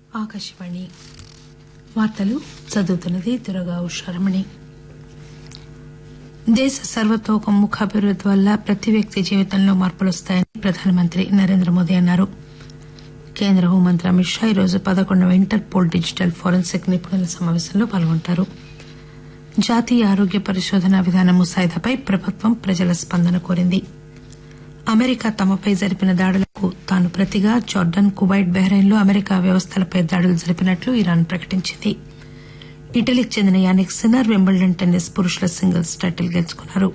ఆకాశవాణి వార్తలు చదువుతున్నది దురగా ఉషారమణి దేశ సర్వతోముఖాభివృద్ది వల్ల ప్రతి వ్యక్తి జీవితంలో మార్పులు వస్తాయని ప్రధానమంత్రి నరేంద్ర మోదీ అన్నారు కేంద్ర హోంమంత్రి అమిత్ షా ఈరోజు పదకొండవ ఇంటర్ పోల్ డిజిటల్ ఫోరెన్సిక్ నిపుణుల సమాపేశంలో పాల్గొంటారు జాతీయ ఆరోగ్య పరిశోధన విధానం ముసాయిదాపై ప్రభుత్వం ప్రజల స్పందన కోరింది అమెరికా తమపై జరిపిన దాడులకు తాను ప్రతిగా జార్డన్ కువైట్ బహ్రెయిన్ లో అమెరికా వ్యవస్థలపై దాడులు జరిపినట్లు ఇరాన్ ప్రకటించింది ఇటలీకి చెందిన యానిక్ సిన్నర్ వింబుల్డన్ టెన్నిస్ పురుషుల సింగిల్స్ టైటిల్ గెలుచుకున్నారు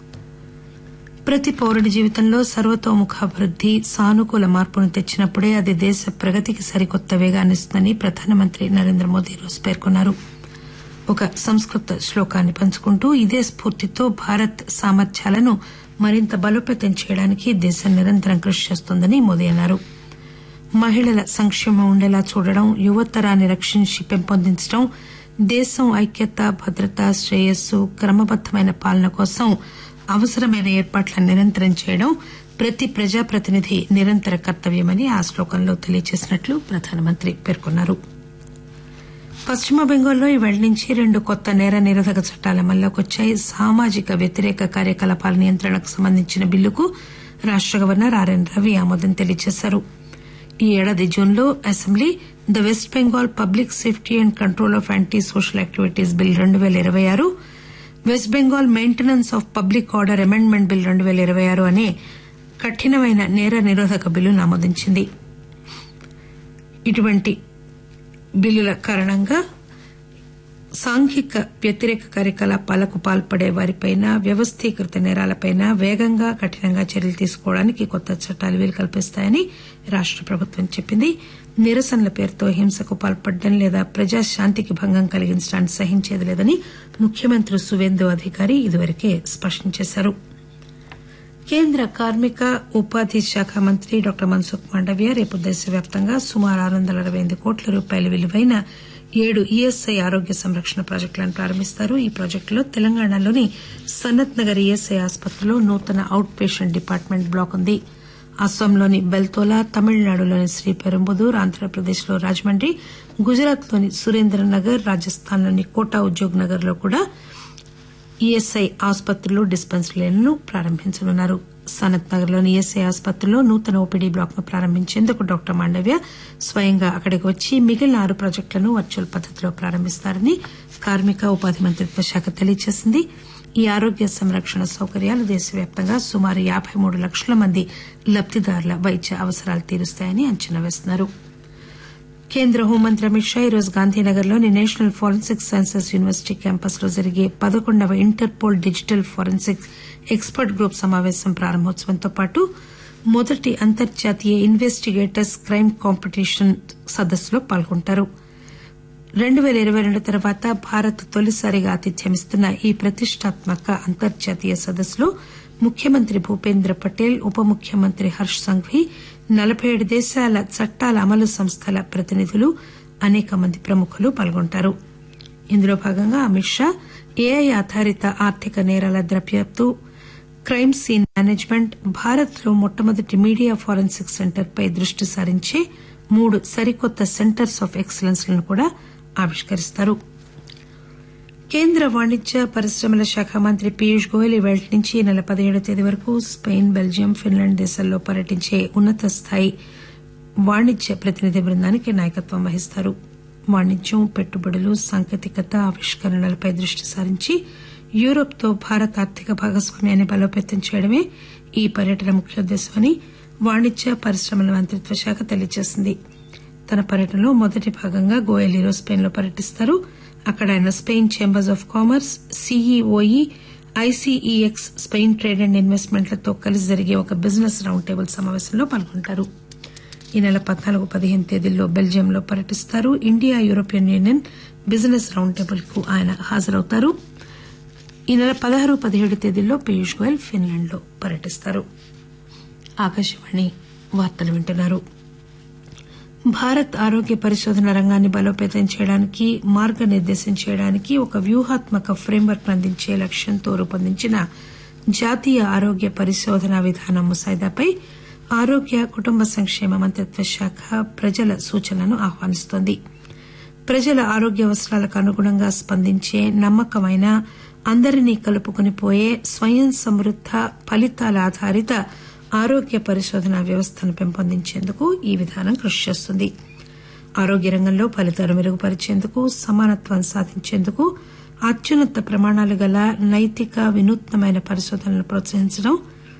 ప్రతి పౌరుడి జీవితంలో సర్వతోముఖాభివృద్ది సానుకూల మార్పును తెచ్చినప్పుడే అది దేశ ప్రగతికి సరికొత్త వేగాన్నిస్తుందని ప్రధానమంత్రి నరేంద్ర మోదీ ఈరోజు పేర్కొన్నారు ఒక సంస్కృత శ్లోకాన్ని పంచుకుంటూ ఇదే స్పూర్తితో భారత్ సామర్థ్యాలను మరింత బలోపేతం చేయడానికి దేశం నిరంతరం కృషి చేస్తోందని మోదీ అన్నారు మహిళల సంక్షేమం ఉండేలా చూడడం యువతరాన్ని రక్షించి పెంపొందించడం దేశం ఐక్యత భద్రత శ్రేయస్సు క్రమబద్దమైన పాలన కోసం అవసరమైన ఏర్పాట్లను నిరంతరం చేయడం ప్రతి ప్రజాప్రతినిధి నిరంతర కర్తవ్యమని ఆ శ్లోకంలో తెలియజేసినట్లు ప్రధానమంత్రి పేర్కొన్నారు పశ్చిమ బెంగాల్లో ఈవేళ నుంచి రెండు కొత్త నేర నిరోధక చట్టాలు అమల్లోకి వచ్చాయి సామాజిక వ్యతిరేక కార్యకలాపాల నియంత్రణకు సంబంధించిన బిల్లుకు రాష్ట గవర్నర్ ఆర్ఎన్ రవి ఆమోదం తెలియజేశారు ఈ ఏడాది జూన్లో assembly the West Bengal public safety and control of anti social activities bill రెండు పేల ఇరవై ఆరు West Bengal maintenance of public order amendment bill రెండు పేల ఇరవై ఆరు అనే కఠినమైన నేర నిరోధక బిల్లును ఆమోదించింది ఇటువంటి బిల్లుల కారణంగా సాంఘిక వ్యతిరేక కార్యకలాపాలకు పాల్పడే వారిపైన వ్యవస్థీకృత నేరాలపైన వేగంగా కఠినంగా చర్యలు తీసుకోవడానికి కొత్త చట్టాలు వీలు కల్పిస్తాయని రాష్ట ప్రభుత్వం చెప్పింది నిరసనల పేరుతో హింసకు పాల్పడడం లేదా ప్రజాశాంతికి భంగం కలిగించడాన్ని సహించేది లేదని ముఖ్యమంత్రి సువేందు అధికారి ఇదివరకే స్పష్టం చేశారు కేంద్ర కార్మిక ఉపాధి శాఖ మంత్రి డాక్టర్ మన్సుఖ్ మాండవ్య రేపు దేశవ్యాప్తంగా సుమారు ఆరు వందల అరవై ఎనిమిది కోట్ల రూపాయల విలువైన ఏడు ఈఎస్ఐ ఆరోగ్య సంరక్షణ ప్రాజెక్టులను ప్రారంభిస్తారు ఈ ప్రాజెక్టులో తెలంగాణలోని సనత్ నగర్ ఈఎస్ఐ ఆసుపత్రిలో నూతన అవుట్ పేషెంట్ డిపార్ట్మెంట్ బ్లాక్ ఉంది అస్సాంలోని బెల్తోలా తమిళనాడులోని శ్రీపెరుంబుదూర్ ఆంధ్రప్రదేశ్లో రాజమండ్రి గుజరాత్లోని సురేంద్రనగర్ రాజస్థాన్లోని కోటా ఉద్యోగ్ నగర్ లో కూడా ఈఎస్ఐ ఆసుపత్రులు డిస్పెన్సరీలను ప్రారంభించనున్నారు సనత్ నగర్ లోని ఈఎస్ఐ ఆసుపత్రిలో నూతన ఓపీడీ బ్లాక్ ను ప్రారంభించేందుకు డాక్టర్ మాండవ్య స్వయంగా అక్కడికి వచ్చి మిగిలిన ఆరు ప్రాజెక్టులను వర్చువల్ పద్దతిలో ప్రారంభిస్తారని కార్మిక ఉపాధి మంత్రిత్వ శాఖ తెలియజేసింది ఈ ఆరోగ్య సంరక్షణ సౌకర్యాలు దేశవ్యాప్తంగా సుమారు యాబై మూడు లక్షల మంది లబ్దిదారుల వైద్య అవసరాలు తీరుస్తాయని అంచనా వేస్తున్నారు కేంద్ర హోంమంత్రి అమిత్ షా ఈరోజు గాంధీనగర్లోని national forensic sciences university campus లో జరిగే పదకొండవ Interpol digital forensic expert group సమాపేశం ప్రారంభోత్సవంతో పాటు మొదటి అంతర్జాతీయ ఇన్వెస్టిగేటర్స్ క్రైమ్ కాంపిటీషన్ సదస్సులో పాల్గొంటారు రెండు పేల ఇరవై రెండు తర్వాత భారత్ తొలిసారిగా ఆతిథ్యమిస్తున్న ఈ ప్రతిష్టాత్మక అంతర్జాతీయ సదస్సులో ముఖ్యమంత్రి భూపేంద్ర పటేల్ ఉప ముఖ్యమంత్రి హర్ష్ సంఘ్వీ నలబై ఏడు దేశాల చట్టాల అమలు సంస్థల ప్రతినిధులు అనేక మంది ప్రముఖులు పాల్గొంటారు ఇందులో భాగంగా అమిత్ షా ఏఐ ఆధారిత ఆర్థిక నేరాల దర్యాప్తు క్రైమ్ సీన్ మేనేజ్మెంట్ భారత్ లో మొట్టమొదటి మీడియా ఫోరెన్సిక్ సెంటర్ పై దృష్టి సారించే మూడు సరికొత్త సెంటర్స్ ఆఫ్ ఎక్సలెన్స్ లను కూడా ఆవిష్కరిస్తారు కేంద్ర వాణిజ్య పరిశ్రమల శాఖ మంత్రి పీయూష్ గోయల్ ఈ పేళ నుంచి ఈ నెల పదిహేడో తేదీ వరకు స్పెయిన్ బెల్జియం ఫిన్లాండ్ దేశాల్లో పర్యటించే ఉన్నత స్థాయి వాణిజ్య ప్రతినిధి బృందానికి నాయకత్వం వహిస్తారు వాణిజ్యం పెట్టుబడులు సాంకేతికత ఆవిష్కరణలపై దృష్టి సారించి యూరోప్ తో భారత్ ఆర్థిక భాగస్వామ్యాన్ని బలోపేతం చేయడమే ఈ పర్యటన ముఖ్యోద్దేశమని వాణిజ్య పరిశ్రమల మంత్రిత్వ శాఖ తెలియజేసింది తన పర్యటనలో మొదటి భాగంగా గోయల్ ఈరోజు స్పెయిన్ లో పర్యటిస్తారు అక్కడ ఆయన Spain chambers of commerce CEOE ICEX Spain trade and ఇన్వెస్ట్మెంట్లతో కలిసి జరిగే ఒక బిజినెస్ రౌండ్ టేబుల్ సమాపేశంలో పాల్గొంటారు ఈ నెల పద్నాలుగు పదిహేను తేదీల్లో బెల్జియంలో పర్యటిస్తారు India European Union business round table కు ఆయన హాజరవుతారు ఈ నెల పదహారు పదిహేడు తేదీల్లో పీయూష్ గోయల్ ఫిన్లాండ్ లో పర్యటిస్తారు ఆకాశవాణి వార్తలు వింటున్నారు భారత్ ఆరోగ్య పరిశోధన రంగాన్ని బలోపేతం చేయడానికి మార్గనిర్దేశం చేయడానికి ఒక వ్యూహాత్మక ఫ్రేమ్వర్క్ అందించే లక్ష్యంతో రూపొందించిన జాతీయ ఆరోగ్య పరిశోధన విధానం ముసాయిదాపై ఆరోగ్య కుటుంబ సంక్షేమ మంత్రిత్వ శాఖ ప్రజల సూచనలను ఆహ్వానిస్తోంది ప్రజల ఆరోగ్య అవసరాలకు అనుగుణంగా స్పందించే నమ్మకమైన అందరినీ కలుపుకొని పోయే స్వయం సమృద్ద ఫలితాల ఆధారిత ఆరోగ్య పరిశోధన వ్యవస్థను పెంపొందించేందుకు ఈ విధానం కృషి చేస్తుంది ఆరోగ్య రంగంలో ఫలితాలు మెరుగుపరిచేందుకు సమానత్వం సాధించేందుకు అత్యున్నత ప్రమాణాలు గల నైతిక వినూత్నమైన పరిశోధనలను ప్రోత్సహించడం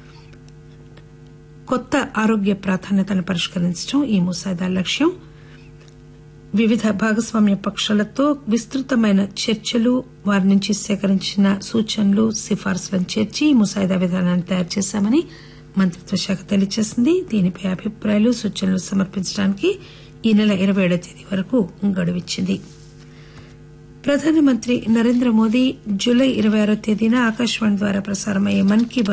కొత్త ఆరోగ్య ప్రాధాన్యతలను పరిష్కరించడం ఈ ముసాయిదా లక్ష్యం వివిధ భాగస్వామ్య పక్షాలతో విస్తృతమైన చర్చలు వారి నుంచి సేకరించిన సూచనలు సిఫార్సులను చేర్చి ఈ ముసాయిదా విధానాన్ని తయారు చేశామని మంత్రిత్వ శాఖ తెలియజేసింది దీనిపై అభిప్రాయాలు సూచనలు సమర్పించడానికి ఈ నెల ఇరవై ఏడవ తేదీ వరకు గడువిచ్చింది ప్రధానమంత్రి నరేంద్ర మోదీ జూలై ఇరవై ఆరో తేదీన ఆకాశవాణి ద్వారా ప్రసారమయ్యే మన్ కీ బాత్